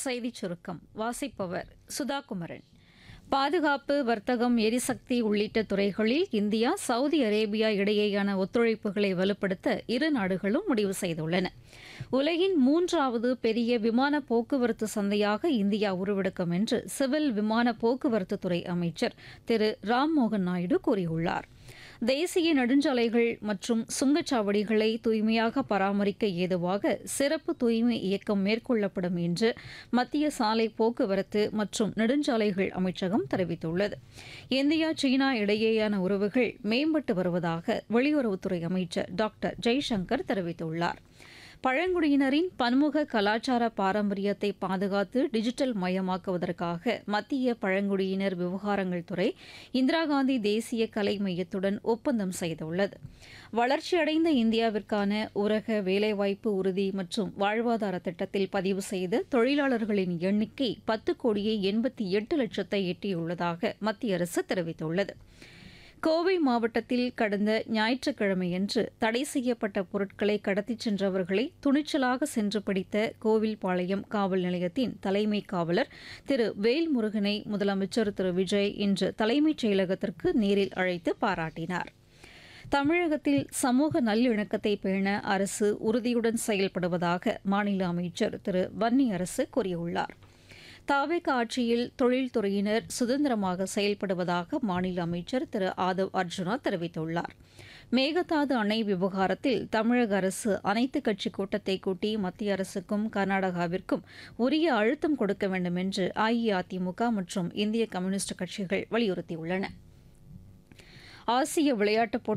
செய்திச் சுருக்கம் வாசிப்பவர் சுதாகுமரன் பாதுகாப்பு வர்த்தகம் எரிசக்தி உள்ளிட்ட துறைகளில் இந்தியா சவுதி அரேபியா இடையேயான ஒத்துழைப்புகளை வலுப்படுத்த இரு நாடுகளும் முடிவு செய்துள்ளன உலகின் மூன்றாவது பெரிய விமான போக்குவரத்து சந்தையாக இந்தியா உருவெடுக்கும் என்று சிவில் விமான போக்குவரத்து துறை அமைச்சர் திரு ராம்மோகன் நாயுடு கூறியுள்ளார் தேசிய நெடுஞ்சாலைகள் மற்றும் சுங்கச்சாவடிகளை தூய்மையாக பராமரிக்க ஏதுவாக சிறப்பு தூய்மை இயக்கம் மேற்கொள்ளப்படும் என்று மத்திய சாலை போக்குவரத்து மற்றும் நெடுஞ்சாலைகள் அமைச்சகம் தெரிவித்துள்ளது இந்தியா சீனா இடையேயான உறவுகள் மேம்பட்டு வருவதாக வெளியுறவுத்துறை அமைச்சர் டாக்டர் ஜெய்சங்கர் தெரிவித்துள்ளார் பழங்குடியினரின் பன்முக கலாச்சார பாரம்பரியத்தை பாதுகாத்து டிஜிட்டல் மயமாக்குவதற்காக மத்திய பழங்குடியினர் விவகாரங்கள் துறை இந்திரா காந்தி தேசிய கலை மையத்துடன் ஒப்பந்தம் செய்துள்ளது வளர்ச்சியடைந்த இந்தியாவிற்கான ஊரக வேலைவாய்ப்பு உறுதி மற்றும் வாழ்வாதார திட்டத்தில் பதிவு செய்த தொழிலாளர்களின் எண்ணிக்கை பத்து கோடியே எண்பத்தி எட்டு லட்சத்தை எட்டியுள்ளதாக மத்திய அரசு தெரிவித்துள்ளது கோவை மாவட்டத்தில் கடந்த ஞாயிற்றுக்கிழமையன்று தடை செய்யப்பட்ட பொருட்களை கடத்திச் சென்றவர்களை துணிச்சலாக சென்று பிடித்த கோவில்பாளையம் காவல் நிலையத்தின் தலைமை காவலர் திரு வேல்முருகனை முதலமைச்சர் திரு விஜய் இன்று தலைமைச் செயலகத்திற்கு நேரில் அழைத்து பாராட்டினார் தமிழகத்தில் சமூக நல்லிணக்கத்தை பேண அரசு உறுதியுடன் செயல்படுவதாக மாநில அமைச்சர் திரு வன்னி அரசு கூறியுள்ளார் தாவேக ஆட்சியில் தொழில்துறையினர் சுதந்திரமாக செயல்படுவதாக மாநில அமைச்சர் திரு ஆதவ் அர்ஜுனா தெரிவித்துள்ளார் மேகதாது அணை விவகாரத்தில் தமிழக அரசு அனைத்துக் கட்சி கூட்டத்தை கூட்டி மத்திய அரசுக்கும் கர்நாடகாவிற்கும் உரிய அழுத்தம் கொடுக்க வேண்டும் என்று அஇஅதிமுக மற்றும் இந்திய கம்யூனிஸ்ட் கட்சிகள் வலியுறுத்தியுள்ளன ஆசிய விளையாட்டுப் போட்டி